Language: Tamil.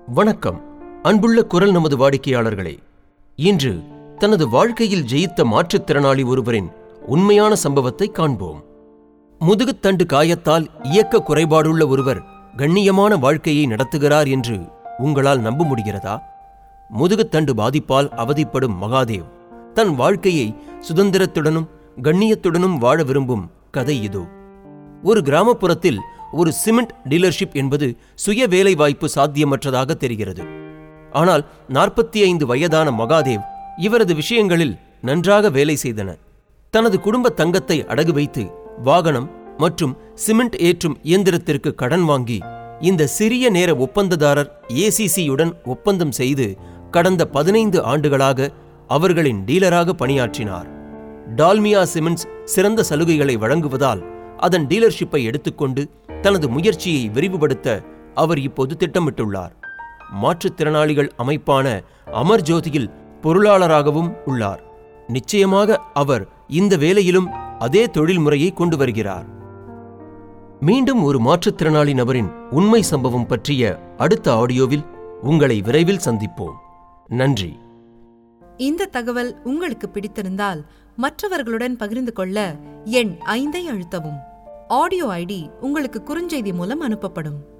வணக்கம் அன்புள்ள குரல் நமது வாடிக்கையாளர்களே இன்று தனது வாழ்க்கையில் ஜெயித்த மாற்றுத்திறனாளி ஒருவரின் உண்மையான சம்பவத்தை காண்போம் முதுகுத்தண்டு காயத்தால் இயக்க குறைபாடுள்ள ஒருவர் கண்ணியமான வாழ்க்கையை நடத்துகிறார் என்று உங்களால் நம்ப முடிகிறதா முதுகுத்தண்டு பாதிப்பால் அவதிப்படும் மகாதேவ் தன் வாழ்க்கையை சுதந்திரத்துடனும் கண்ணியத்துடனும் வாழ விரும்பும் கதை இதோ ஒரு கிராமப்புறத்தில் ஒரு சிமெண்ட் டீலர்ஷிப் என்பது சுய வேலைவாய்ப்பு சாத்தியமற்றதாக தெரிகிறது ஆனால் நாற்பத்தி ஐந்து வயதான மகாதேவ் இவரது விஷயங்களில் நன்றாக வேலை செய்தன தனது குடும்ப தங்கத்தை அடகு வைத்து வாகனம் மற்றும் சிமெண்ட் ஏற்றும் இயந்திரத்திற்கு கடன் வாங்கி இந்த சிறிய நேர ஒப்பந்ததாரர் ஏசிசியுடன் ஒப்பந்தம் செய்து கடந்த பதினைந்து ஆண்டுகளாக அவர்களின் டீலராக பணியாற்றினார் டால்மியா சிமெண்ட்ஸ் சிறந்த சலுகைகளை வழங்குவதால் அதன் டீலர்ஷிப்பை எடுத்துக்கொண்டு தனது முயற்சியை விரிவுபடுத்த அவர் இப்போது திட்டமிட்டுள்ளார் மாற்றுத்திறனாளிகள் அமைப்பான அமர் ஜோதியில் பொருளாளராகவும் உள்ளார் நிச்சயமாக அவர் இந்த வேலையிலும் அதே தொழில் முறையை கொண்டு வருகிறார் மீண்டும் ஒரு மாற்றுத்திறனாளி நபரின் உண்மை சம்பவம் பற்றிய அடுத்த ஆடியோவில் உங்களை விரைவில் சந்திப்போம் நன்றி இந்த தகவல் உங்களுக்கு பிடித்திருந்தால் மற்றவர்களுடன் பகிர்ந்து கொள்ள எண் ஐந்தை அழுத்தவும் ஆடியோ ஐடி உங்களுக்கு குறுஞ்செய்தி மூலம் அனுப்பப்படும்